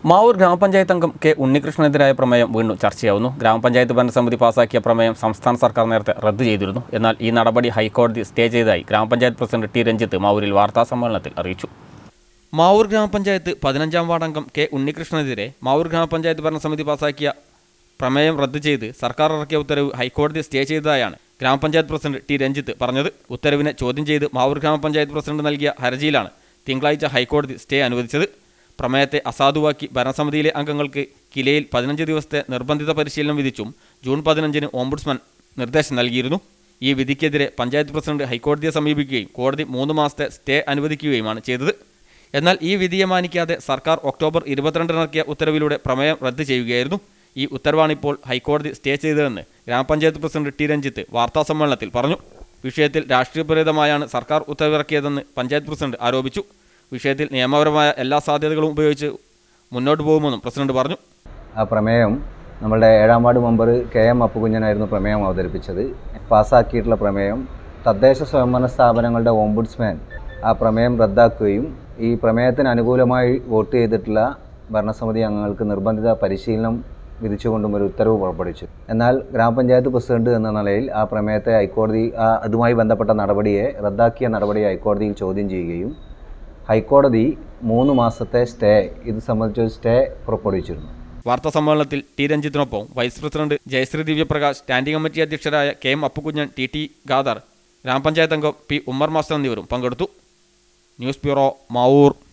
മാവൂർ ഗ്രാമപഞ്ചായത്ത് അംഗം കെ ഉണ്ണികൃഷ്ണനെതിരായ പ്രമേയം വീണ്ടും ചർച്ചയാവുന്നു ഗ്രാമപഞ്ചായത്ത് ഭരണസമിതി പാസാക്കിയ പ്രമേയം സംസ്ഥാന സർക്കാർ നേരത്തെ റദ്ദു ചെയ്തിരുന്നു എന്നാൽ ഈ നടപടി ഹൈക്കോടതി സ്റ്റേ ചെയ്തതായി ഗ്രാമപഞ്ചായത്ത് പ്രസിഡന്റ് ടി രഞ്ജിത്ത് മാവൂരിൽ വാർത്താ സമ്മേളനത്തിൽ അറിയിച്ചു മാവൂർ ഗ്രാമപഞ്ചായത്ത് പതിനഞ്ചാം വാർഡ് അംഗം കെ ഉണ്ണികൃഷ്ണനെതിരെ മാവൂർ ഗ്രാമപഞ്ചായത്ത് ഭരണസമിതി പാസാക്കിയ പ്രമേയം റദ്ദു ചെയ്ത് സർക്കാർ ഇറക്കിയ ഉത്തരവ് ഹൈക്കോടതി സ്റ്റേ ചെയ്തതായാണ് ഗ്രാമപഞ്ചായത്ത് പ്രസിഡന്റ് ടി രഞ്ജിത്ത് പറഞ്ഞത് ഉത്തരവിനെ ചോദ്യം ചെയ്ത് മാവൂർ ഗ്രാമപഞ്ചായത്ത് പ്രസിഡന്റ് നൽകിയ ഹർജിയിലാണ് തിങ്കളാഴ്ച ഹൈക്കോടതി സ്റ്റേ അനുവദിച്ചത് പ്രമേയത്തെ അസാധുവാക്കി ഭരണസമിതിയിലെ അംഗങ്ങൾക്ക് കിലയിൽ പതിനഞ്ച് ദിവസത്തെ നിർബന്ധിത പരിശീലനം വിധിച്ചും ജൂൺ പതിനഞ്ചിന് ഓംബുഡ്സ്മാൻ നിർദ്ദേശം നൽകിയിരുന്നു ഈ വിധിക്കെതിരെ പഞ്ചായത്ത് പ്രസിഡന്റ് ഹൈക്കോടതിയെ സമീപിക്കുകയും കോടതി മൂന്ന് മാസത്തെ സ്റ്റേ അനുവദിക്കുകയുമാണ് ചെയ്തത് എന്നാൽ ഈ വിധിയെ മാനിക്കാതെ സർക്കാർ ഒക്ടോബർ ഇരുപത്തിരണ്ടിനിറക്കിയ ഉത്തരവിലൂടെ പ്രമേയം റദ്ദ് ചെയ്യുകയായിരുന്നു ഈ ഉത്തരവാണിപ്പോൾ ഹൈക്കോടതി സ്റ്റേ ചെയ്തതെന്ന് ഗ്രാമപഞ്ചായത്ത് പ്രസിഡന്റ് ടി രഞ്ജിത്ത് വാർത്താസമ്മേളനത്തിൽ പറഞ്ഞു വിഷയത്തിൽ രാഷ്ട്രീയപ്രേരിതമായാണ് സർക്കാർ ഉത്തരവിറക്കിയതെന്ന് പഞ്ചായത്ത് പ്രസിഡന്റ് ആരോപിച്ചു വിഷയത്തിൽ നിയമപരമായ എല്ലാ സാധ്യതകളും ഉപയോഗിച്ച് മുന്നോട്ട് പോകുമെന്നും പ്രസിഡന്റ് പറഞ്ഞു ആ പ്രമേയം നമ്മളുടെ ഏഴാം വാർഡ് മെമ്പർ കെ എം അപ്പുകുഞ്ഞനായിരുന്നു പ്രമേയം അവതരിപ്പിച്ചത് പാസ്സാക്കിയിട്ടുള്ള പ്രമേയം തദ്ദേശ സ്വയംഭരണ സ്ഥാപനങ്ങളുടെ ഓംബുഡ്സ്മാൻ ആ പ്രമേയം റദ്ദാക്കുകയും ഈ പ്രമേയത്തിന് അനുകൂലമായി വോട്ട് ചെയ്തിട്ടുള്ള ഭരണസമിതി അംഗങ്ങൾക്ക് നിർബന്ധിത പരിശീലനം വിധിച്ചുകൊണ്ടും ഒരു ഉത്തരവ് പുറപ്പെടുവിച്ചു എന്നാൽ ഗ്രാമപഞ്ചായത്ത് പ്രസിഡന്റ് എന്ന നിലയിൽ ആ പ്രമേയത്തെ ഹൈക്കോടതി ആ അതുമായി ബന്ധപ്പെട്ട നടപടിയെ റദ്ദാക്കിയ നടപടിയെ ഹൈക്കോടതിയിൽ ചോദ്യം ചെയ്യുകയും ഹൈക്കോടതി മൂന്ന് മാസത്തെ സ്റ്റേ ഇത് സംബന്ധിച്ചൊരു സ്റ്റേ പുറപ്പെടുവിച്ചിരുന്നു വാർത്താ സമ്മേളനത്തിൽ ടി രഞ്ജിത്തിനൊപ്പം vice president Jayashree Divyaprakash standing committee അധ്യക്ഷരായ K M Appukunjan T T Khader ഗ്രാമപഞ്ചായത്ത് അംഗം പി ഉമ്മർ മാസ്റ്റർ എന്നിവരും പങ്കെടുത്തു ന്യൂസ് ബ്യൂറോ മാവൂർ